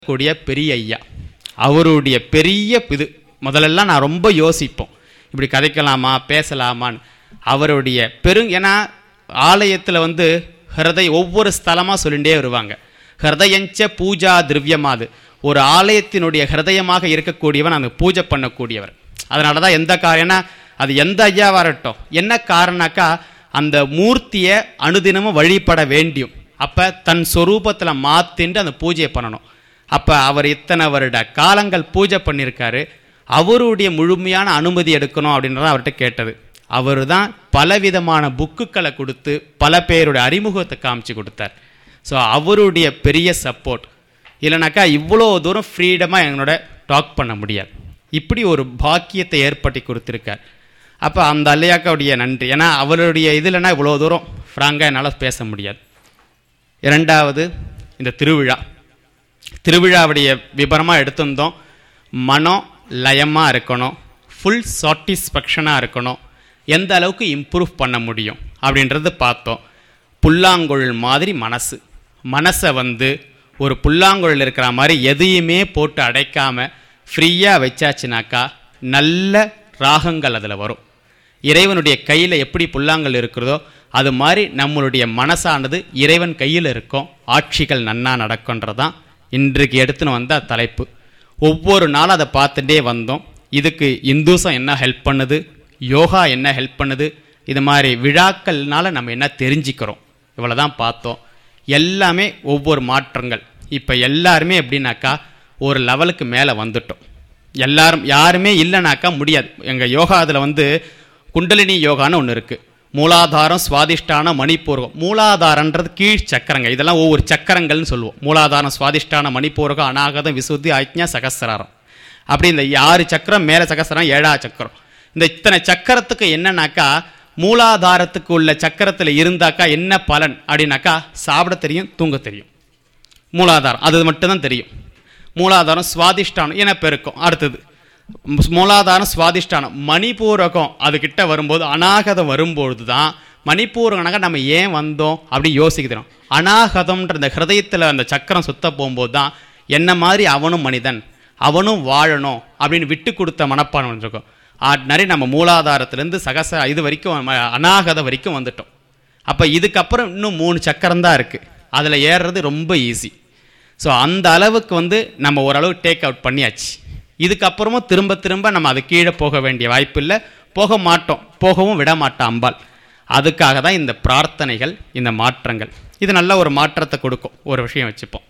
கூடிய பெரிய ஐயா அவருடைய பெரிய இது முதல்லலாம் நான் ரொம்ப யோசிப்போம் இப்படி கதைக்கலாமா பேசலாமான்னு அவருடைய பெரு ஏன்னா ஆலயத்தில் வந்து ஹிருதய ஒவ்வொரு ஸ்தலமாக சொல்லிகிட்டே வருவாங்க ஹிருதயஞ்ச பூஜா திரவியமாது ஒரு ஆலயத்தினுடைய ஹிருதயமாக இருக்கக்கூடியவன் அந்த பூஜை பண்ணக்கூடியவர் அதனால தான் எந்த காரணம் ஏன்னா அது எந்த ஐயாவாக இருக்கட்டும் என்ன காரணம்னாக்கா அந்த மூர்த்தியை அனுதினமும் வழிபட வேண்டியும் அப்போ தன் சொரூபத்தில் மாற்றிண்டு அந்த பூஜையை பண்ணணும் அப்போ அவர் இத்தனை வருட காலங்கள் பூஜை பண்ணியிருக்காரு அவருடைய முழுமையான அனுமதி எடுக்கணும் அப்படின்றத அவர்கிட்ட கேட்டது அவர் தான் பலவிதமான புக்குகளை கொடுத்து பல பேருடைய அறிமுகத்தை காமிச்சு கொடுத்தார் ஸோ அவருடைய பெரிய சப்போர்ட் இல்லைனாக்கா இவ்வளோ தூரம் ஃப்ரீடமாக எங்களோட டாக் பண்ண முடியாது இப்படி ஒரு பாக்கியத்தை ஏற்படுத்தி கொடுத்துருக்கார் அப்போ அந்த அல்லையாக்காவுடைய நன்றி ஏன்னா அவருடைய இதுலனா இவ்வளோ தூரம் ஃப்ராங்காக என்னால் பேச முடியாது இரண்டாவது இந்த திருவிழா திருவிழாவுடைய விபரமாக எடுத்திருந்தோம் மனம் லயமாக இருக்கணும் ஃபுல் சாட்டிஸ்ஃபேக்ஷனாக இருக்கணும் எந்த அளவுக்கு இம்ப்ரூவ் பண்ண முடியும் அப்படின்றது பார்த்தோம் புல்லாங்குழல் மாதிரி மனசு மனசை வந்து ஒரு புல்லாங்குழல் இருக்கிற மாதிரி எதையுமே போட்டு அடைக்காம ஃப்ரீயாக வச்சாச்சுனாக்கா நல்ல ராகங்கள் அதில் வரும் இறைவனுடைய கையில் எப்படி புல்லாங்கல் இருக்கிறதோ அது மாதிரி நம்மளுடைய மனசானது இறைவன் கையில் இருக்கும் ஆட்சிகள் நன்னா நடக்குன்றதான் இன்றைக்கு எடுத்துன்னு வந்த தலைப்பு ஒவ்வொரு நாளும் அதை பார்த்துட்டே வந்தோம் இதுக்கு இந்துசம் என்ன ஹெல்ப் பண்ணுது யோகா என்ன ஹெல்ப் பண்ணுது இது மாதிரி விழாக்கள்னால நம்ம என்ன தெரிஞ்சுக்கிறோம் இவ்வளோ தான் பார்த்தோம் எல்லாமே ஒவ்வொரு மாற்றங்கள் இப்போ எல்லாருமே எப்படின்னாக்கா ஒரு லெவலுக்கு மேலே வந்துட்டோம் எல்லாரும் யாருமே இல்லைனாக்கா முடியாது எங்கள் யோகா அதில் வந்து குண்டலினி யோகான்னு ஒன்று இருக்குது மூலாதாரம் சுவாதிஷ்டான மணிப்பூர்வம் மூலாதாரன்றது கீழ் சக்கரங்க இதெல்லாம் ஒவ்வொரு சக்கரங்கள்னு சொல்லுவோம் மூலாதாரம் சுவாதிஷ்டான மணிப்பூர்வகம் அநாகதம் விசுத்தி ஆக்ஞா சகசிராரம் அப்படி இந்த ஆறு சக்கரம் மேலே சகசிரம் ஏழா சக்கரம் இந்த இத்தனை சக்கரத்துக்கு என்னன்னாக்கா மூலாதாரத்துக்கு உள்ள சக்கரத்தில் இருந்தாக்கா என்ன பலன் அப்படின்னாக்கா சாப்பிட தெரியும் தூங்க தெரியும் மூலாதாரம் அது மட்டும்தான் தெரியும் மூலாதாரம் சுவாதிஷ்டானம் என பெருக்கும் அடுத்தது மூலாதாரம் சுவாதிஷ்டானம் மணிபூரகம் அதுக்கிட்ட வரும்போது அநாகதம் வரும்பொழுது தான் மணிப்பூரகனாக நம்ம ஏன் வந்தோம் அப்படி யோசிக்கிறோம் அநாகதம்ன்ற இந்த ஹிருதயத்தில் அந்த சக்கரம் சுத்த போகும்போது தான் என்ன மாதிரி அவனும் மனிதன் அவனும் வாழணும் அப்படின்னு விட்டு கொடுத்த மனப்பான்மை இருக்கும் நிறைய நம்ம மூலாதாரத்திலேருந்து சகச இது வரைக்கும் அநாகத வரைக்கும் வந்துட்டோம் அப்போ இதுக்கப்புறம் இன்னும் மூணு சக்கரம் தான் இருக்குது அதில் ஏறுறது ரொம்ப ஈஸி ஸோ அந்த அளவுக்கு வந்து நம்ம ஓரளவு டேக் அவுட் பண்ணியாச்சு இதுக்கப்புறமும் திரும்ப திரும்ப நம்ம அது கீழே போக வேண்டிய வாய்ப்பு இல்லை போக மாட்டோம் போகவும் விட மாட்டோம் அம்பாள் அதுக்காக தான் இந்த பிரார்த்தனைகள் இந்த மாற்றங்கள் இது நல்ல ஒரு மாற்றத்தை கொடுக்கும் ஒரு விஷயம் வச்சுப்போம்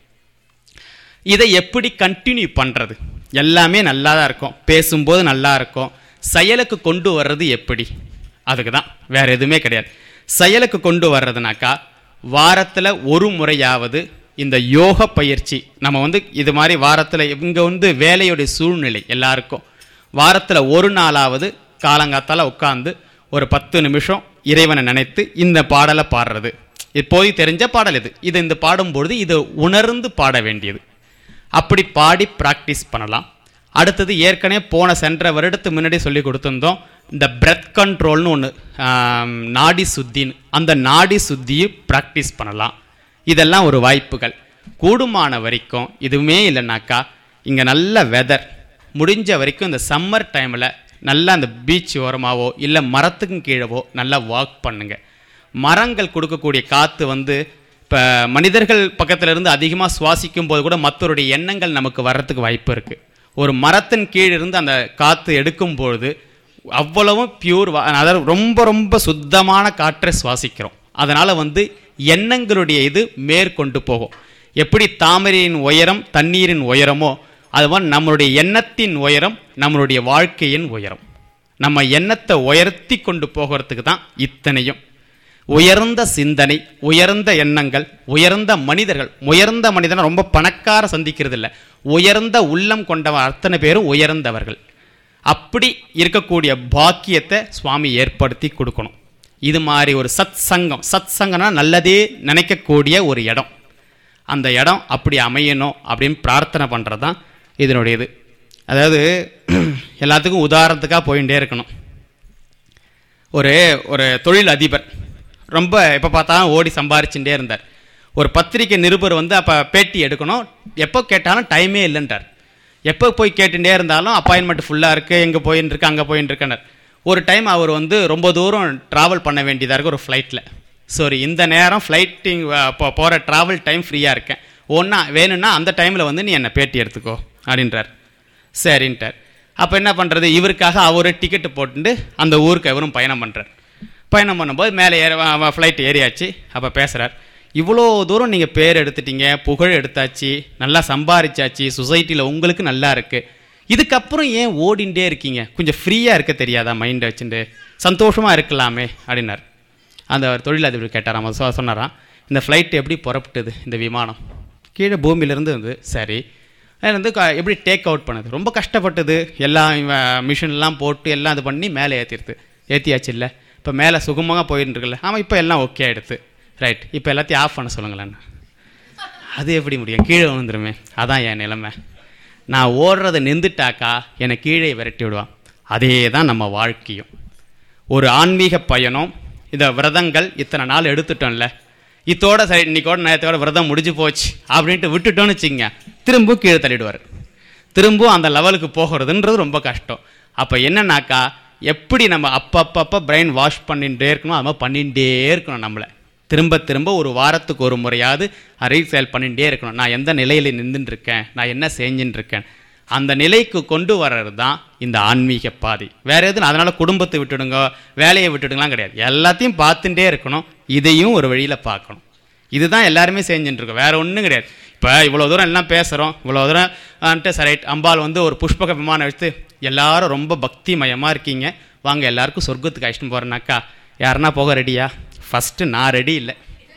இதை எப்படி கண்டினியூ பண்ணுறது எல்லாமே நல்லா தான் இருக்கும் பேசும்போது நல்லா இருக்கும் செயலுக்கு கொண்டு வர்றது எப்படி அதுக்கு தான் வேறு எதுவுமே கிடையாது செயலுக்கு கொண்டு வர்றதுனாக்கா வாரத்தில் ஒரு முறையாவது இந்த யோக பயிற்சி நம்ம வந்து இது மாதிரி வாரத்தில் இங்கே வந்து வேலையுடைய சூழ்நிலை எல்லாருக்கும் வாரத்தில் ஒரு நாளாவது காலங்காத்தால் உட்காந்து ஒரு பத்து நிமிஷம் இறைவனை நினைத்து இந்த பாடலை பாடுறது இப்போது தெரிஞ்ச பாடல் இது இது இந்த பாடும்பொழுது இது உணர்ந்து பாட வேண்டியது அப்படி பாடி ப்ராக்டிஸ் பண்ணலாம் அடுத்தது ஏற்கனவே போன சென்ற வருடத்து முன்னாடி சொல்லி கொடுத்துருந்தோம் இந்த பிரெத் கண்ட்ரோல்னு ஒன்று நாடி சுத்தின்னு அந்த நாடி சுத்தியை ப்ராக்டிஸ் பண்ணலாம் இதெல்லாம் ஒரு வாய்ப்புகள் கூடுமான வரைக்கும் இதுவுமே இல்லைனாக்கா இங்கே நல்ல வெதர் முடிஞ்ச வரைக்கும் இந்த சம்மர் டைமில் நல்லா அந்த பீச் ஓரமாவோ இல்லை மரத்துக்கும் கீழவோ நல்லா வாக் பண்ணுங்க மரங்கள் கொடுக்கக்கூடிய காற்று வந்து இப்போ மனிதர்கள் பக்கத்தில் இருந்து அதிகமாக சுவாசிக்கும் போது கூட மற்றவருடைய எண்ணங்கள் நமக்கு வர்றதுக்கு வாய்ப்பு இருக்குது ஒரு மரத்தின் கீழ் இருந்து அந்த காற்று எடுக்கும் பொழுது அவ்வளவும் பியூர் அதாவது ரொம்ப ரொம்ப சுத்தமான காற்றை சுவாசிக்கிறோம் அதனால் வந்து எண்ணங்களுடைய இது மேற்கொண்டு போகும் எப்படி தாமரையின் உயரம் தண்ணீரின் உயரமோ அது மாதிரி நம்மளுடைய எண்ணத்தின் உயரம் நம்மளுடைய வாழ்க்கையின் உயரம் நம்ம எண்ணத்தை உயர்த்தி கொண்டு போகிறதுக்கு தான் இத்தனையும் உயர்ந்த சிந்தனை உயர்ந்த எண்ணங்கள் உயர்ந்த மனிதர்கள் உயர்ந்த மனிதனை ரொம்ப பணக்கார சந்திக்கிறது இல்லை உயர்ந்த உள்ளம் கொண்ட அத்தனை பேரும் உயர்ந்தவர்கள் அப்படி இருக்கக்கூடிய பாக்கியத்தை சுவாமி ஏற்படுத்தி கொடுக்கணும் இது மாதிரி ஒரு சத் சங்கம் சத் சங்கம்னா நல்லதே நினைக்கக்கூடிய ஒரு இடம் அந்த இடம் அப்படி அமையணும் அப்படின்னு பிரார்த்தனை பண்ணுறது தான் இதனுடைய இது அதாவது எல்லாத்துக்கும் உதாரணத்துக்காக போயிட்டே இருக்கணும் ஒரு ஒரு தொழில் அதிபர் ரொம்ப எப்போ பார்த்தா ஓடி சம்பாரிச்சுட்டே இருந்தார் ஒரு பத்திரிக்கை நிருபர் வந்து அப்போ பேட்டி எடுக்கணும் எப்போ கேட்டாலும் டைமே இல்லைன்றார் எப்போ போய் கேட்டுட்டே இருந்தாலும் அப்பாயின்மெண்ட் ஃபுல்லாக இருக்குது எங்கே போயின்னு இருக்கு அங்கே போயின்னு இருக்கனர் ஒரு டைம் அவர் வந்து ரொம்ப தூரம் ட்ராவல் பண்ண வேண்டியதாக இருக்கு ஒரு ஃப்ளைட்டில் சாரி இந்த நேரம் ஃப்ளைட்டிங் போகிற ட்ராவல் டைம் ஃப்ரீயாக இருக்கேன் ஒன்றா வேணும்னா அந்த டைமில் வந்து நீ என்னை பேட்டி எடுத்துக்கோ அப்படின்றார் சரின்ட்டார் அப்போ என்ன பண்ணுறது இவருக்காக அவர் டிக்கெட்டு போட்டுட்டு அந்த ஊருக்கு அவரும் பயணம் பண்ணுறார் பயணம் பண்ணும்போது மேலே ஏற ஃப்ளைட் ஏறியாச்சு அப்போ பேசுகிறார் இவ்வளோ தூரம் நீங்கள் பேர் எடுத்துட்டீங்க புகழ் எடுத்தாச்சு நல்லா சம்பாரிச்சாச்சு சொசைட்டியில் உங்களுக்கு நல்லா இருக்குது இதுக்கப்புறம் ஏன் ஓடிண்டே இருக்கீங்க கொஞ்சம் ஃப்ரீயாக இருக்க தெரியாதா மைண்டை வச்சுட்டு சந்தோஷமாக இருக்கலாமே அப்படின்னார் அந்த அவர் தொழிலதிபர் கேட்டாராம் அவர் சொ- சொன்னாராம் இந்த ஃப்ளைட் எப்படி புறப்பட்டது இந்த விமானம் கீழே பூமியிலேருந்து வந்து சரி அது வந்து க- எப்படி டேக் அவுட் பண்ணுது ரொம்ப கஷ்டப்பட்டது எல்லாம் மிஷின்லாம் போட்டு எல்லாம் இது பண்ணி மேலே ஏற்றிடுது ஏற்றியாச்சு இல்லை இப்போ மேலே சுகமாக போயிட்டு இருக்குல்ல ஆமாம் இப்போ எல்லாம் ஓகே ஆகிடுது ரைட் இப்போ எல்லாத்தையும் ஆஃப் பண்ண சொல்லுங்களேன் அது எப்படி முடியும் கீழே விழுந்துருமே அதான் என் நிலைமை நான் ஓடுறதை நின்றுட்டாக்கா என்னை கீழே விரட்டி விடுவான் அதே தான் நம்ம வாழ்க்கையும் ஒரு ஆன்மீக பயணம் இந்த விரதங்கள் இத்தனை நாள் எடுத்துட்டோம்ல இத்தோட சரி இன்னைக்கோட நேரத்தோட விரதம் முடிஞ்சு போச்சு அப்படின்ட்டு விட்டுட்டோன்னு வச்சுங்க திரும்ப கீழே தள்ளிடுவார் திரும்பவும் அந்த லெவலுக்கு போகிறதுன்றது ரொம்ப கஷ்டம் அப்போ என்னன்னாக்கா எப்படி நம்ம அப்பப்பப்போ பிரெயின் வாஷ் பண்ணிகிட்டே இருக்கணும் அது மாதிரி பண்ணிகிட்டே இருக்கணும் நம்மளை திரும்ப திரும்ப ஒரு வாரத்துக்கு ஒரு முறையாவது ரீசேல் பண்ணிகிட்டே இருக்கணும் நான் எந்த நிலையில் நின்றுட்டு இருக்கேன் நான் என்ன செஞ்சுட்டு இருக்கேன் அந்த நிலைக்கு கொண்டு வர்றது தான் இந்த ஆன்மீக பாதை வேற எதுவும் அதனால குடும்பத்தை விட்டுடுங்க வேலையை விட்டுடுங்கலாம் கிடையாது எல்லாத்தையும் பார்த்துட்டே இருக்கணும் இதையும் ஒரு வழியில் பார்க்கணும் இதுதான் எல்லாருமே செஞ்சுட்டு இருக்கோம் வேற ஒன்றும் கிடையாது இப்போ இவ்வளோ தூரம் எல்லாம் பேசுகிறோம் இவ்வளோ தூரம் வந்துட்டு சரி அம்பாள் வந்து ஒரு புஷ்பக விமானம் எடுத்து எல்லாரும் ரொம்ப பக்திமயமாக இருக்கீங்க வாங்க எல்லாருக்கும் சொர்க்கத்துக்கு அழைச்சிட்டு போகிறேனாக்கா யாருன்னா போக ரெடியா ஃபஸ்ட்டு நான் ரெடி இல்லை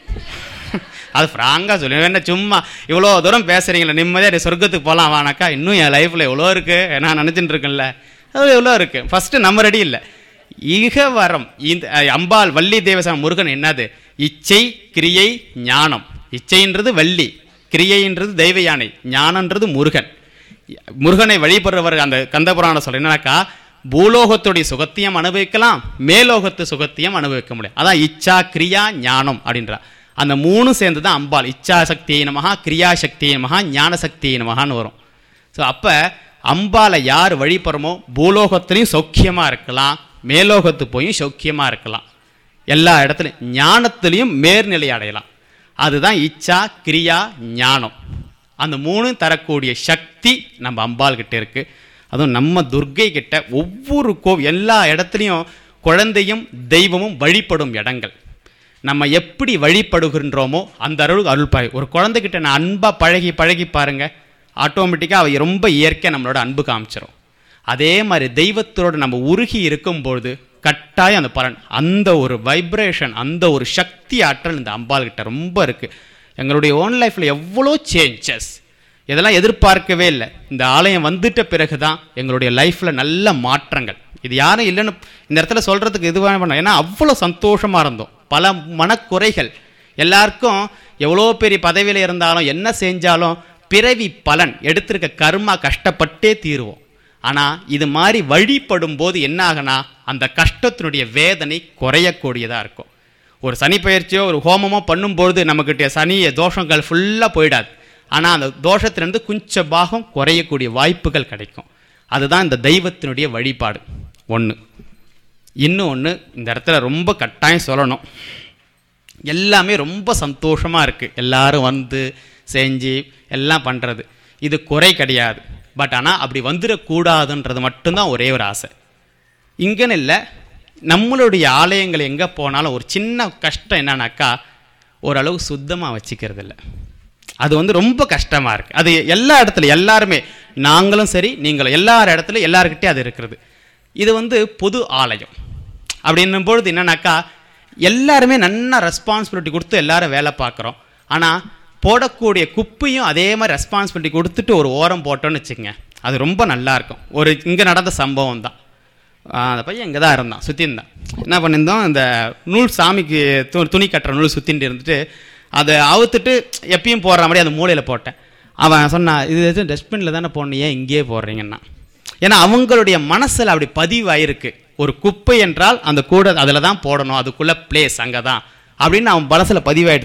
அது ஃப்ராங்காக சொல்லி என்ன சும்மா இவ்வளோ தூரம் பேசுகிறீங்களே நிம்மதியாக சொர்க்கத்துக்கு போகலாம் வானாக்கா இன்னும் என் லைஃப்பில் எவ்வளோ இருக்குது நான் நினச்சிட்டு இருக்கேன்ல அது எவ்வளோ இருக்குது ஃபஸ்ட்டு நம்ம ரெடி இல்லை ஈக வரம் இந்த அஹ், அம்பாள் வள்ளி தேவசாமி முருகன் என்னது இச்சை கிரியை ஞானம் இச்சைன்றது வள்ளி கிரியைன்றது தெய்வ யானை ஞானன்றது முருகன் முருகனை வழிபடுறவர் அந்த கந்தபுராணம் சொல்ற என்னன்னாக்கா பூலோகத்துடைய சுகத்தையும் அனுபவிக்கலாம் மேலோகத்து சுகத்தையும் அனுபவிக்க முடியும் அதான் இச்சா கிரியா ஞானம் அப்படின்றா அந்த மூணும் சேர்ந்து தான் அம்பாள் இச்சா சக்தியை நமகா கிரியா சக்தியை நமகா ஞான சக்தியை நமகான்னு வரும் ஸோ அப்போ அம்பாலை யார் வழிபடுறமோ பூலோகத்துலேயும் சௌக்கியமாக இருக்கலாம் மேலோகத்து போயும் சௌக்கியமாக இருக்கலாம் எல்லா இடத்துலையும் ஞானத்துலேயும் மேல்நிலை அடையலாம் அதுதான் இச்சா கிரியா ஞானம் அந்த மூணும் தரக்கூடிய சக்தி நம்ம அம்பாள் கிட்ட இருக்கு அதுவும் நம்ம துர்க்கை கிட்ட ஒவ்வொரு கோ எல்லா இடத்துலையும் குழந்தையும் தெய்வமும் வழிபடும் இடங்கள் நம்ம எப்படி வழிபடுகின்றோமோ அந்த அருள் அருள்பாய் ஒரு குழந்தைகிட்ட நான் அன்பாக பழகி பழகி பாருங்க ஆட்டோமேட்டிக்காக அவ ரொம்ப இயற்கையாக நம்மளோட அன்பு காமிச்சிரும் அதே மாதிரி தெய்வத்தோட நம்ம உருகி இருக்கும்பொழுது கட்டாயம் அந்த பலன் அந்த ஒரு வைப்ரேஷன் அந்த ஒரு சக்தி ஆற்றல் இந்த அம்பாள் கிட்ட ரொம்ப இருக்கு எங்களுடைய ஓன் லைஃப்ல எவ்வளோ சேஞ்சஸ் இதெல்லாம் எதிர்பார்க்கவே இல்லை இந்த ஆலயம் வந்துட்ட பிறகு தான் எங்களுடைய லைஃப்ல நல்ல மாற்றங்கள் இது யாரும் இல்லைன்னு இந்த இடத்துல சொல்றதுக்கு இதுவாக பண்ண ஏன்னா அவ்வளோ சந்தோஷமா இருந்தோம் பல மனக்குறைகள் எல்லாருக்கும் எவ்வளோ பெரிய பதவியில் இருந்தாலும் என்ன செஞ்சாலும் பிறவி பலன் எடுத்திருக்க கர்மா கஷ்டப்பட்டே தீருவோம் ஆனால் இது மாதிரி வழிபடும் போது என்ன ஆகுனா அந்த கஷ்டத்தினுடைய வேதனை குறையக்கூடியதாக இருக்கும் ஒரு சனி பயிற்சியோ ஒரு ஹோமமோ பண்ணும்பொழுது நம்மக்கிட்ட சனி தோஷங்கள் ஃபுல்லாக போயிடாது ஆனால் அந்த தோஷத்திலிருந்து கொஞ்ச பாகம் குறையக்கூடிய வாய்ப்புகள் கிடைக்கும் அதுதான் இந்த தெய்வத்தினுடைய வழிபாடு ஒன்று இன்னும் ஒன்று இந்த இடத்துல ரொம்ப கட்டாயம் சொல்லணும் எல்லாமே ரொம்ப சந்தோஷமாக இருக்குது எல்லாரும் வந்து செஞ்சு எல்லாம் பண்ணுறது இது குறை கிடையாது பட் ஆனால் அப்படி வந்துடக்கூடாதுன்றது மட்டும்தான் ஒரே ஒரு ஆசை இங்கன்னு இல்லை நம்மளுடைய ஆலயங்கள் எங்கே போனாலும் ஒரு சின்ன கஷ்டம் என்னன்னாக்கா ஓரளவு சுத்தமாக வச்சுக்கிறது இல்லை அது வந்து ரொம்ப கஷ்டமாக இருக்குது அது எல்லா இடத்துல எல்லாருமே நாங்களும் சரி நீங்களும் எல்லார் இடத்துல எல்லாருக்கிட்டே அது இருக்கிறது இது வந்து பொது ஆலயம் அப்படின்னும் பொழுது என்னன்னாக்கா எல்லாருமே நல்லா ரெஸ்பான்சிபிலிட்டி கொடுத்து எல்லாரும் வேலை பார்க்குறோம் ஆனால் போடக்கூடிய குப்பையும் அதே மாதிரி ரெஸ்பான்சிபிலிட்டி கொடுத்துட்டு ஒரு ஓரம் போட்டோன்னு வச்சுக்கோங்க அது ரொம்ப நல்லா இருக்கும் ஒரு இங்கே நடந்த சம்பவம் தான் ஆஹ் அந்த பையன் இங்கே தான் இருந்தான் சுற்றி இருந்தான் என்ன பண்ணியிருந்தோம் இந்த நூல் சாமிக்கு து துணி கட்டுற நூல் சுற்றிட்டு இருந்துட்டு அதை அவுத்துட்டு எப்பயும் போடுற மாதிரி அந்த மூலையில் போட்டேன் அவன் சொன்னான் இது எதுவும் டஸ்ட்பினில் தானே போடணும் ஏன் இங்கேயே போடுறீங்கன்னா ஏன்னா அவங்களுடைய மனசில் அப்படி பதிவாயிருக்கு ஒரு குப்பை என்றால் அந்த கூட அதில் தான் போடணும் அதுக்குள்ள பிளேஸ் அங்கே தான் அப்படின்னு அவன் மனசில் பதிவாயிடுது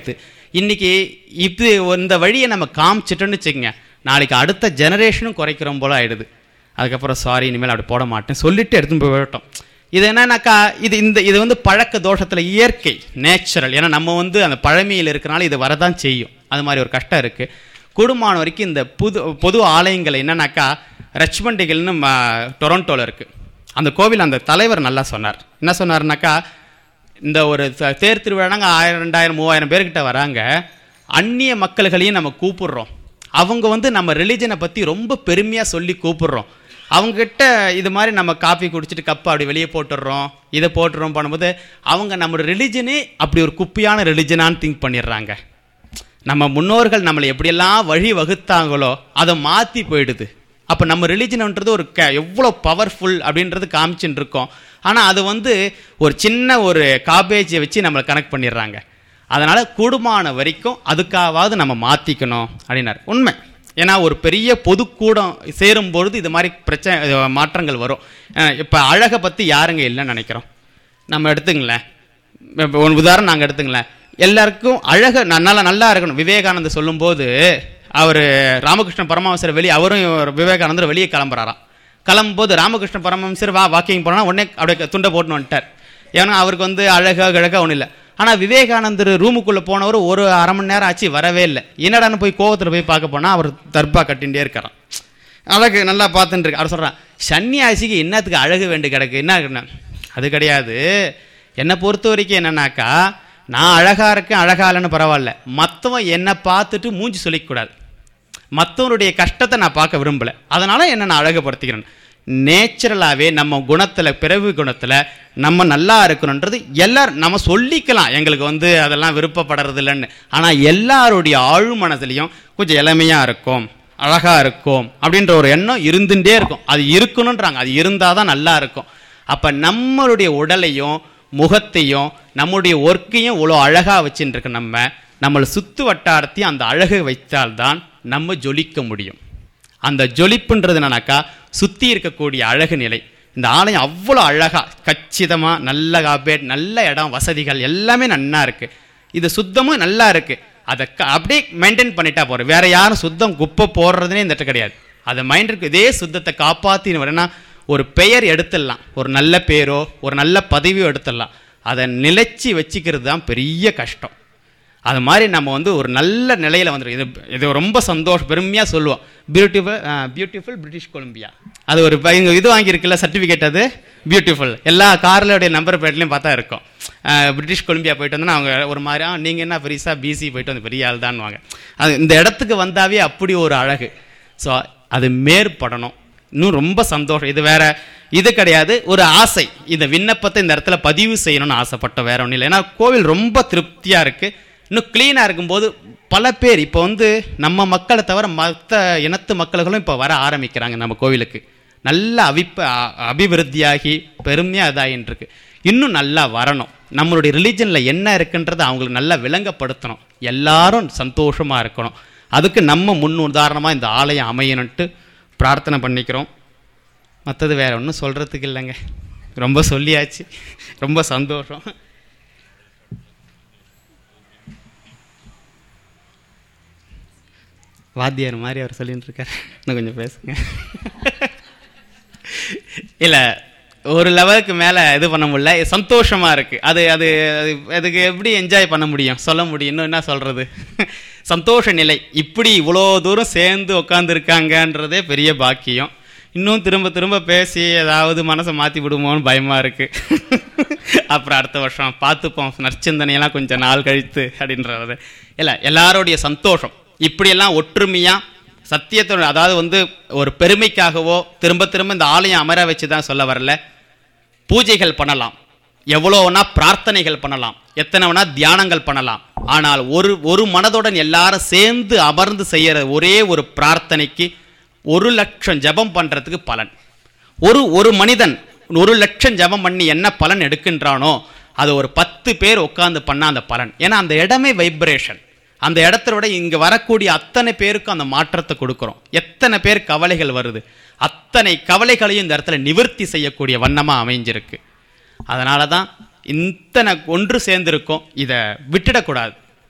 இன்னைக்கு இது இந்த வழியை நம்ம காமிச்சிட்டோன்னு வச்சுக்கோங்க நாளைக்கு அடுத்த ஜெனரேஷனும் குறைக்கிறோம் போல ஆயிடுது அதுக்கப்புறம் சாரி இனிமேல் அப்படி போட மாட்டேன் சொல்லிட்டு எடுத்துன்னு போய் விட்டோம் இது என்னன்னாக்கா இது இந்த இது வந்து பழக்க தோஷத்தில் இயற்கை நேச்சுரல் ஏன்னா நம்ம வந்து அந்த பழமையில் இருக்கிறனால இது வரதான் செய்யும் அது மாதிரி ஒரு கஷ்டம் இருக்குது கூடுமான வரைக்கும் இந்த புது பொது ஆலயங்கள் என்னன்னாக்கா ரச்மண்டிகள்னு டொரண்டோவில் இருக்குது அந்த கோவில் அந்த தலைவர் நல்லா சொன்னார் என்ன சொன்னார்னாக்கா இந்த ஒரு த- தேர் திருவிழாங்க ஆயிரம் ரெண்டாயிரம் மூவாயிரம் பேர்கிட்ட வராங்க அந்நிய மக்கள்களையும் நம்ம கூப்பிடுறோம் அவங்க வந்து நம்ம ரிலிஜனை பற்றி ரொம்ப பெருமையாக சொல்லி கூப்பிடுறோம் அவங்ககிட்ட இது மாதிரி நம்ம காஃபி குடிச்சிட்டு கப்பை அப்படி வெளியே போட்டுடுறோம் இதை போட்டுறோம் பண்ணும்போது அவங்க நம்ம ரிலிஜனே அப்படி ஒரு குப்பியான ரிலிஜனான்னு திங்க் பண்ணிடுறாங்க நம்ம முன்னோர்கள் நம்மளை எப்படியெல்லாம் வழி வகுத்தாங்களோ அதை மாற்றி போயிடுது அப்போ நம்ம ரிலீஜன்ன்றது ஒரு க எவ்வளோ பவர்ஃபுல் அப்படின்றது காமிச்சுட்டு இருக்கோம் ஆனால் அது வந்து ஒரு சின்ன ஒரு காபேஜை வச்சு நம்மளை கனெக்ட் பண்ணிடுறாங்க அதனால் கூடுமான வரைக்கும் அதுக்காவது நம்ம மாற்றிக்கணும் அப்படின்னாரு உண்மை ஏன்னா ஒரு பெரிய பொதுக்கூடம் சேரும்பொழுது இது மாதிரி பிரச்சனை அஹ் மாற்றங்கள் வரும் இப்போ அழகை பற்றி யாருங்க இல்லைன்னு நினைக்கிறோம் நம்ம எடுத்துங்களேன் இப்போ ஒரு உதாரணம் நாங்கள் எடுத்துங்களேன் எல்லாருக்கும் அழக நல்லா நல்லா இருக்கணும் விவேகானந்தர் சொல்லும்போது அவர் ராமகிருஷ்ண பரமஹம்சர் வெளியே அவரும் இவர் விவேகானந்தர் வெளியே கிளம்புறாராம் கிளம்பும்போது ராமகிருஷ்ண பரமஹம்சர் வா வாக்கிங் போனா உடனே அப்படியே துண்டை போட்டுன்னு வந்துட்டார் ஏன்னா அவருக்கு வந்து அழகா கிழக்கா ஒன்றும் இல்லை ஆனால் விவேகானந்தர் ரூமுக்குள்ளே போனவர் ஒரு அரை மணி நேரம் ஆச்சு வரவே இல்லை என்னடான்னு போய் கோவத்தில் போய் பார்க்க போனால் அவர் தர்பா கட்டிகிட்டே இருக்காராம் அழகு நல்லா பார்த்துட்டு இருக்கு அவர் சொல்கிறான் சன்னியாசிக்கு என்னத்துக்கு அழகு வேண்டி கிடக்கு என்ன இருக்குன்னா அது கிடையாது என்னை பொறுத்த வரைக்கும் என்னன்னாக்கா நான் அழகா இருக்கேன் அழகா இல்லைன்னு பரவாயில்ல மற்றவன் என்னை பார்த்துட்டு மூஞ்சி சொல்லிக்கூடாது மற்றவருடைய கஷ்டத்தை நான் பார்க்க விரும்பல அதனால என்ன நான் அழகுபடுத்திக்கிறேன் நேச்சுரலாகவே நம்ம குணத்தில் பிறவி குணத்தில் நம்ம நல்லா இருக்கணுன்றது எல்லாரும் நம்ம சொல்லிக்கலாம் எங்களுக்கு வந்து அதெல்லாம் விருப்பப்படுறது இல்லைன்னு ஆனால் எல்லாருடைய ஆழ்மனதுலேயும் கொஞ்சம் இளமையாக இருக்கும் அழகா இருக்கும் அப்படின்ற ஒரு எண்ணம் இருந்துட்டே இருக்கும் அது இருக்கணுன்றாங்க அது இருந்தால் தான் நல்லா இருக்கும் அப்போ நம்மளுடைய உடலையும் முகத்தையும் நம்முடைய ஒர்க்கையும் இவ்வளோ அழகாக வச்சுட்டு இருக்க நம்ம நம்மளை சுற்று வட்டாரத்தையும் அந்த அழகை வைத்தால்தான் நம்ம ஜொலிக்க முடியும் அந்த ஜொலிப்புன்றது என்னன்னாக்கா சுற்றி இருக்கக்கூடிய அழகு நிலை இந்த ஆலயம் அவ்வளோ அழகாக கச்சிதமாக நல்ல காபேட் நல்ல இடம் வசதிகள் எல்லாமே நன்னா இருக்குது இது சுத்தமும் நல்லா இருக்குது அதை க அப்படியே மெயின்டைன் பண்ணிட்டா போகிறோம் வேற யாரும் சுத்தம் குப்பை போடுறதுனே இந்த இடத்துல கிடையாது அதை மைண்டுக்கு இதே சுத்தத்தை காப்பாற்றின்னு வரேன்னா ஒரு பெயர் எடுத்துடலாம் ஒரு நல்ல பேரோ ஒரு நல்ல பதவியோ எடுத்துடலாம் அதை நிலைச்சி வச்சுக்கிறது தான் பெரிய கஷ்டம் அது மாதிரி நம்ம வந்து ஒரு நல்ல நிலையில் வந்துடும் இது இது ரொம்ப சந்தோஷம் பெருமையாக சொல்லுவோம் பியூட்டிஃபுல் பியூட்டிஃபுல் பிரிட்டிஷ் கொலம்பியா அது ஒரு ப- இங்க இது வாங்கியிருக்குல்ல சர்டிஃபிகேட் அது பியூட்டிஃபுல் எல்லா கார்லோடைய நம்பர் பிளேட்லையும் பார்த்தா இருக்கும் அஹ், பிரிட்டிஷ் கொலம்பியா போயிட்டு வந்தோன்னா அவங்க ஒரு மாதிரி "ஆ, நீங்க என்ன பெருசாக பிசி போயிட்டு வந்து பெரிய ஆள் தான்வாங்க அது இந்த இடத்துக்கு வந்தாவே அப்படி ஒரு அழகு ஸோ அது மேற்படணும் இன்னும் ரொம்ப சந்தோஷம் இது வேற இது கிடையாது ஒரு ஆசை இந்த விண்ணப்பத்தை இந்த இடத்துல பதிவு செய்யணும்னு ஆசைப்பட்ட வேற ஒன்றும் இல்லை ஏன்னா கோவில் ரொம்ப திருப்தியாக இருக்குது இன்னும் க்ளீனாக இருக்கும்போது பல பேர் இப்போ வந்து நம்ம மக்களை தவிர மற்ற இனத்து மக்கள்களும் இப்போ வர ஆரம்பிக்கிறாங்க நம்ம கோவிலுக்கு நல்ல அவிப்ப அ- அபிவிருத்தியாகி பெருமையாக இதாகின்னு இருக்கு இன்னும் நல்லா வரணும் நம்மளுடைய ரிலீஜனில் என்ன இருக்குன்றதை அவங்களுக்கு நல்லா விளங்கப்படுத்தணும் எல்லாரும் சந்தோஷமாக இருக்கணும் அதுக்கு நம்ம முன் உதாரணமாக இந்த ஆலயம் அமையணுன்ட்டு பிரார்த்தனை பண்ணிக்கிறோம் மற்றது வேற ஒன்றும் சொல்கிறதுக்கு இல்லைங்க ரொம்ப சொல்லியாச்சு ரொம்ப சந்தோஷம் வாத்தியார் மாதிரி அவர் சொல்லிட்டு இருக்காரு இன்னும் கொஞ்சம் பேசுங்க இல்லை ஒரு லெவலுக்கு மேலே இது பண்ண முடியல சந்தோஷமாக இருக்குது அது அது அது அதுக்கு எப்படி என்ஜாய் பண்ண முடியும் சொல்ல முடியும் இன்னும் என்ன சொல்கிறது சந்தோஷ நிலை இப்படி இவ்வளோ தூரம் சேர்ந்து உட்காந்துருக்காங்கன்றதே பெரிய பாக்கியம் இன்னும் திரும்ப திரும்ப பேசி ஏதாவது மனசை மாற்றி விடுமோன்னு பயமாக இருக்குது அப்புறம் அடுத்த வருஷம் பார்த்துப்போம் நற்சிந்தனையெல்லாம் கொஞ்சம் நாள் கழித்து அப்படின்றது இல்லை எல்லாருடைய சந்தோஷம் இப்படியெல்லாம் ஒற்றுமையாக சத்தியத்தோட அதாவது வந்து ஒரு பெருமைக்காகவோ திரும்ப திரும்ப இந்த ஆலயம் அமர வச்சு தான் சொல்ல வரல பூஜைகள் பண்ணலாம் எவ்வளோ வேணா பிரார்த்தனைகள் பண்ணலாம் எத்தனை வேணா தியானங்கள் பண்ணலாம் ஆனால் ஒரு ஒரு மனதுடன் எல்லாரும் சேர்ந்து அமர்ந்து செய்யற ஒரே ஒரு பிரார்த்தனைக்கு ஒரு லட்சம் ஜெபம் பண்றதுக்கு பலன் ஒரு ஒரு மனிதன் ஒரு லட்சம் ஜெபம் பண்ணி என்ன பலன் எடுக்கின்றானோ அது ஒரு பத்து பேர் உட்கார்ந்து பண்ண அந்த பலன் ஏன்னா அந்த இடமே வைப்ரேஷன் அந்த இடத்த விட இங்க வரக்கூடிய அத்தனை பேருக்கும் அந்த மாற்றத்தை கொடுக்குறோம் எத்தனை பேர் கவலைகள் வருது அத்தனை கவலைகளையும் இந்த இடத்துல நிவர்த்தி செய்யக்கூடிய வண்ணமா அமைஞ்சிருக்கு அதனால தான் இத்தனை ஒன்று சேர்ந்திருக்கோம் இதை விட்டுடக்கூடாது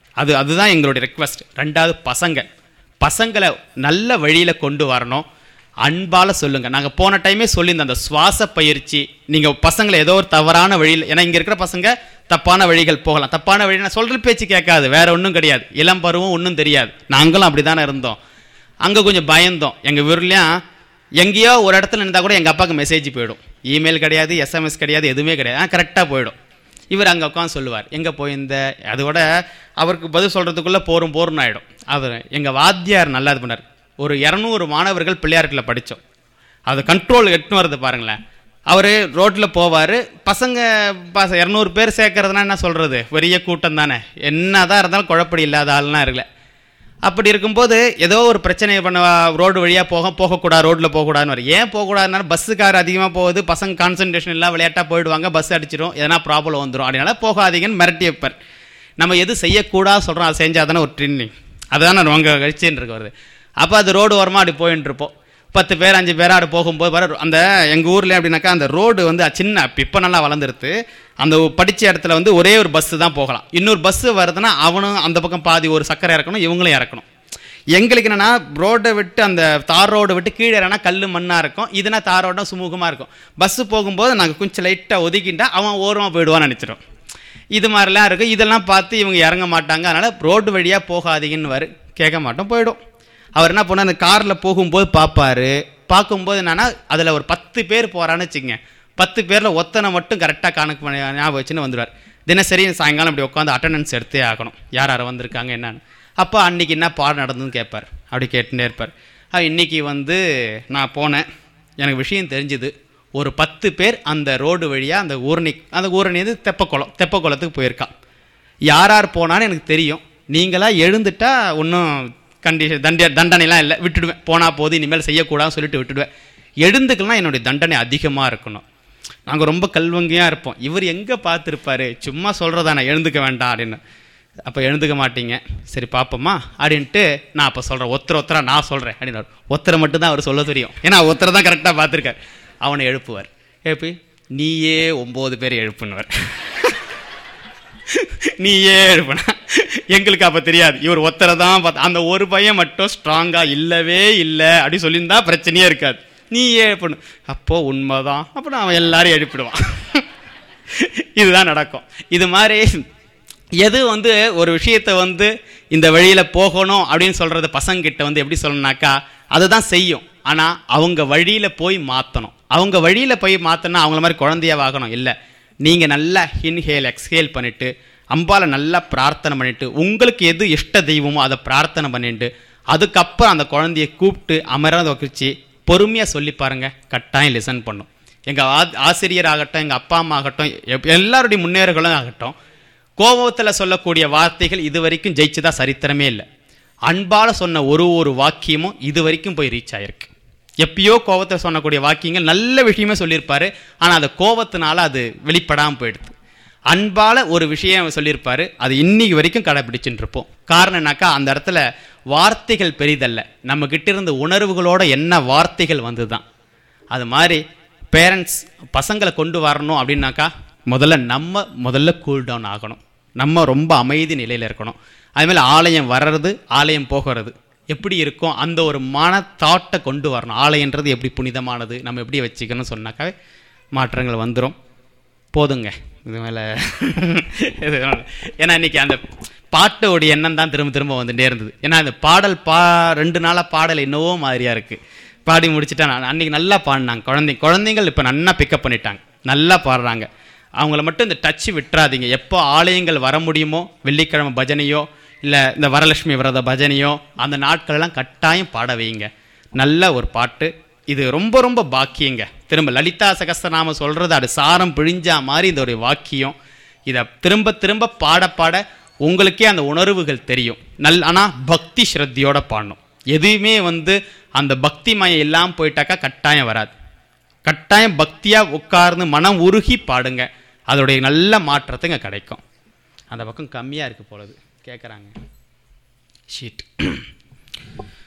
அது அதுதான் எங்களுடைய ரெக்வஸ்ட் ரெண்டாவது பசங்க பசங்களை நல்ல வழியில் கொண்டு வரணும் அன்பால் சொல்லுங்க நாங்கள் போன டைமே சொல்லியிருந்தோம் அந்த சுவாச பயிற்சி நீங்கள் பசங்களை ஏதோ ஒரு தவறான வழியில் ஏன்னா இங்கே இருக்கிற பசங்க தப்பான வழிகள் போகலாம் தப்பான வழி நான் சொல்கிற பேச்சு கேட்காது வேற ஒன்றும் கிடையாது இளம் பருவம் ஒன்றும் தெரியாது நாங்களும் அப்படி தானே இருந்தோம் அங்கே கொஞ்சம் பயந்தோம் எங்கள் ஊர்லேயும் எங்கேயோ ஒரு இடத்துல இருந்தால் கூட எங்கள் அப்பாவுக்கு மெசேஜ் போயிடும் இமெயில் கிடையாது எஸ்எம்எஸ் கிடையாது எதுவுமே கிடையாது கரெக்டாக போயிடும் இவர் அங்கே உட்காந்து சொல்லுவார் எங்கே போயிருந்த அதோட அவருக்கு பதில் சொல்கிறதுக்குள்ளே போரும் போரும் ஆகிடும் அவர் எங்கள் வாத்தியார் நல்லா இது பண்ணார் ஒரு இரநூறு மாணவர்கள் பிள்ளையார்கிட்ட படித்தோம் அது கண்ட்ரோல் எட்டுன்னு வருது பாருங்களேன் அவர் ரோட்டில் போவார் பசங்க பச இரநூறு பேர் சேர்க்கறதுனா என்ன சொல்கிறது பெரிய கூட்டம் தானே என்ன தான் இருந்தாலும் குழப்படி இல்லாத ஆள்லாம் இருக்கல அப்படி இருக்கும்போது ஏதோ ஒரு பிரச்சனை பண்ண ரோடு வழியாக போக போகக்கூடாது ரோட்டில் போகக்கூடாதுன்னு வரும் ஏன் போகக்கூடாதுனால பஸ்ஸுக்கார் அதிகமாக போகுது பசங்க கான்சன்ட்ரேஷன் இல்லை விளையாட்டாக போயிடுவாங்க பஸ் அடிச்சிடும் எதனா ப்ராப்ளம் வந்துடும் அதனால போகாதீங்கன்னு மிரட்டி வைப்பார் நம்ம எது செய்யக்கூடாது சொல்கிறோம் அதை செஞ்சால் தானே ஒரு ட்ரெண்டிங் அதுதானே உங்கள் கழிச்சுன்னு இருக்கு வருது அப்போ அது ரோடு ஓரமாக அப்படி போயின்னு இருப்போம் பத்து பேர் அஞ்சு பேர் அப்படி போகும்போது வர அந்த எங்கள் ஊரில் எப்படின்னாக்கா அந்த ரோடு வந்து சின்ன இப்போ நல்லா வளர்ந்துருது அந்த படித்த இடத்துல வந்து ஒரே ஒரு பஸ்ஸு தான் போகலாம் இன்னொரு பஸ்ஸு வருதுன்னா அவனும் அந்த பக்கம் பாதி ஒரு சக்கரை இறக்கணும் இவங்களும் இறக்கணும் எங்களுக்கு என்னன்னா ரோடை விட்டு அந்த தார் ரோடை விட்டு கீழே இறங்கினா கல் மண்ணாக இருக்கும் இதுனா தார் ரோடம் சுமூகமாக இருக்கும் பஸ்ஸு போகும்போது நாங்கள் கொஞ்சம் லைட்டாக ஒதுக்கிட்டா அவன் ஓரமாக போயிடுவான்னு நினச்சிடும் இது மாதிரிலாம் இருக்குது இதெல்லாம் பார்த்து இவங்க இறங்க மாட்டாங்க அதனால் ரோடு வழியாக போகாதீங்கன்னு வரு கேட்க மாட்டோம் போயிடும் அவர் என்ன பண்ண அந்த காரில் போகும்போது பார்ப்பாரு பார்க்கும்போது என்னன்னா அதில் ஒரு பத்து பேர் போகிறான்னு வச்சுங்க பத்து பேரில் ஒத்தனை மட்டும் கரெக்டாக கணக்கு பண்ணி ஞாபகம் வச்சுன்னு வந்துடுவார் தினசரி சாயங்காலம் அப்படி உட்காந்து அட்டண்டன்ஸ் எடுத்தே ஆகணும் யார் யார் வந்திருக்காங்க என்னன்னு அப்போ அன்னைக்கு என்ன பாடம் நடந்ததுன்னு கேட்பார் அப்படி கேட்டுட்டே இருப்பார் "ஆ, இன்னைக்கு வந்து நான் போனேன் எனக்கு விஷயம் தெரிஞ்சுது ஒரு பத்து பேர் அந்த ரோடு வழியாக அந்த ஊரணி அந்த ஊரணி வந்து தெப்பக்குளம் தெப்பக்குளத்துக்கு போயிருக்கான் யார் யார் போனான்னு எனக்கு தெரியும் நீங்களா எழுந்துட்டா ஒன்றும் கண்டிஷன் தண்ட தண்டனைலாம் இல்லை விட்டுடுவேன் போனால் போது இனிமேல் செய்யக்கூடாதுன்னு சொல்லிட்டு விட்டுடுவேன் எழுந்துக்கலாம் என்னுடைய தண்டனை அதிகமாக இருக்கணும் நாங்கள் ரொம்ப கல்வங்கியாக இருப்போம் இவர் எங்கே பார்த்துருப்பாரு சும்மா சொல்கிறதானே எழுந்துக்க வேண்டாம் அப்படின்னு அப்போ எழுந்துக்க மாட்டீங்க சரி பார்ப்போமா அப்படின்ட்டு நான் அப்போ சொல்கிறேன் ஒத்தர ஒத்தரா நான் சொல்கிறேன் அப்படின்னு ஒத்தரை மட்டும்தான் அவர் சொல்ல தெரியும் ஏன்னா ஒத்தரை தான் கரெக்டாக பார்த்துருக்கார் அவனை எழுப்புவார் எழுப்பி நீயே ஒம்பது பேர் எழுப்புனுவார் நீயே எழுப்புனா எங்களுக்கு அப்போ தெரியாது இவர் ஒத்தரை தான் பார்த்து அந்த ஒரு பையன் மட்டும் ஸ்ட்ராங்காக இல்லவே இல்லை அப்படி சொல்லியிருந்தா பிரச்சனையே இருக்காது நீயே எழுப்பணு அப்போ உண்மைதான் அப்போ அவன் எல்லாரையும் எழுப்பிடுவான் இதுதான் நடக்கும் இது மாதிரி எது வந்து ஒரு விஷயத்தை வந்து இந்த வழியில் போகணும் அப்படின்னு சொல்கிறது பசங்கிட்ட வந்து எப்படி சொல்லணும்னாக்கா அதுதான் செய்யும் ஆனால் அவங்க வழியில் போய் மாற்றணும் அவங்க வழியில் போய் மாற்றினா அவங்கள மாதிரி குழந்தையாவாகணும் இல்லை நீங்கள் நல்லா இன்ஹேல் எக்ஸ்ஹேல் பண்ணிவிட்டு அம்பால நல்லா பிரார்த்தனை பண்ணிட்டு உங்களுக்கு எது இஷ்ட தெய்வமோ அதை பிரார்த்தனை பண்ணிட்டு அதுக்கப்புறம் அந்த குழந்தைய கூப்பிட்டு அமர வச்சு பொறுமையாக சொல்லி பாருங்க கட்டாயம் லிசன் பண்ணும் எங்கள் ஆ ஆசிரியர் ஆகட்டும் எங்கள் அப்பா அம்மா ஆகட்டும் எப்- எல்லாருடைய முன்னேறுகளும் ஆகட்டும் கோபத்தில் சொல்லக்கூடிய வார்த்தைகள் இது வரைக்கும் ஜெயிச்சதா சரித்திரமே இல்லை அன்பால் சொன்ன ஒரு ஒரு வாக்கியமும் இது வரைக்கும் போய் ரீச் ஆயிருக்கு எப்பயோ கோபத்தை சொன்னக்கூடிய வாக்கியங்கள் நல்ல விஷயமே சொல்லியிருப்பாரு ஆனால் அந்த கோபத்தினால அது வெளிப்படாமல் போயிடுது அன்பால ஒரு விஷயம் சொல்லியிருப்பாரு அது இன்னைக்கு வரைக்கும் கடைபிடிச்சுட்டு இருப்போம் காரணம் என்னக்கா அந்த இடத்துல வார்த்தைகள் பெரிதல்ல நம்ம கிட்ட இருந்த உணர்வுகளோட என்ன வார்த்தைகள் வந்துதான் அது மாதிரி பேரண்ட்ஸ் பசங்களை கொண்டு வரணும் அப்படின்னாக்கா முதல்ல நம்ம முதல்ல கூல் டவுன் ஆகணும் நம்ம ரொம்ப அமைதி நிலையில் இருக்கணும் அதுமாதிரி ஆலயம் வர்றது ஆலயம் போகிறது எப்படி இருக்கும் அந்த ஒரு மன தாட்டை கொண்டு வரணும் ஆலயன்றது எப்படி புனிதமானது நம்ம எப்படி வச்சுக்கணும்னு சொன்னாக்காவே மாற்றங்கள் வந்துடும் போதுங்க இது மேலே இது வேணாம். ஏன்னா இன்னைக்கு அந்த பாட்டோடைய எண்ணம் தான் திரும்ப திரும்ப வந்துட்டே இருந்தது ஏன்னா அந்த பாடல் பா ரெண்டு நாளாக பாடல் என்னவோ மாதிரியா இருக்கு பாடி முடிச்சுட்டா நான் அன்னைக்கு நல்லா பாடினாங்க குழந்தை குழந்தைங்கள் இப்போ நல்லா பிக்கப் பண்ணிட்டாங்க நல்லா பாடுறாங்க அவங்கள மட்டும் இந்த டச் விட்டுறாதீங்க எப்போ ஆலயங்கள் வர முடியுமோ வெள்ளிக்கிழமை பஜனையோ இல்லை இந்த வரலட்சுமி விரத பஜனையோ அந்த நாட்களெல்லாம் கட்டாயம் பாட வைங்க நல்ல ஒரு பாட்டு இது ரொம்ப ரொம்ப பாக்கியங்க திரும்ப லலிதா சகஸ்திரநாம சொல்றது அது சாரம் பிழிஞ்சா மாதிரி இந்த ஒரு வாக்கியம் இதை திரும்ப திரும்ப பாட பாட உங்களுக்கே அந்த உணர்வுகள் தெரியும் நல் ஆனால் பக்தி ஸ்ரத்தையோட பாடணும் எதுவுமே வந்து அந்த பக்தி மயம் இல்லாமல் போயிட்டாக்கா கட்டாயம் வராது கட்டாயம் பக்தியாக உட்கார்ந்து மனம் உருகி பாடுங்க அதோடைய நல்ல மாற்றத்தை இங்கே கிடைக்கும் அந்த பக்கம் கம்மியாக இருக்கு போலது கேட்குறாங்க ஷீட்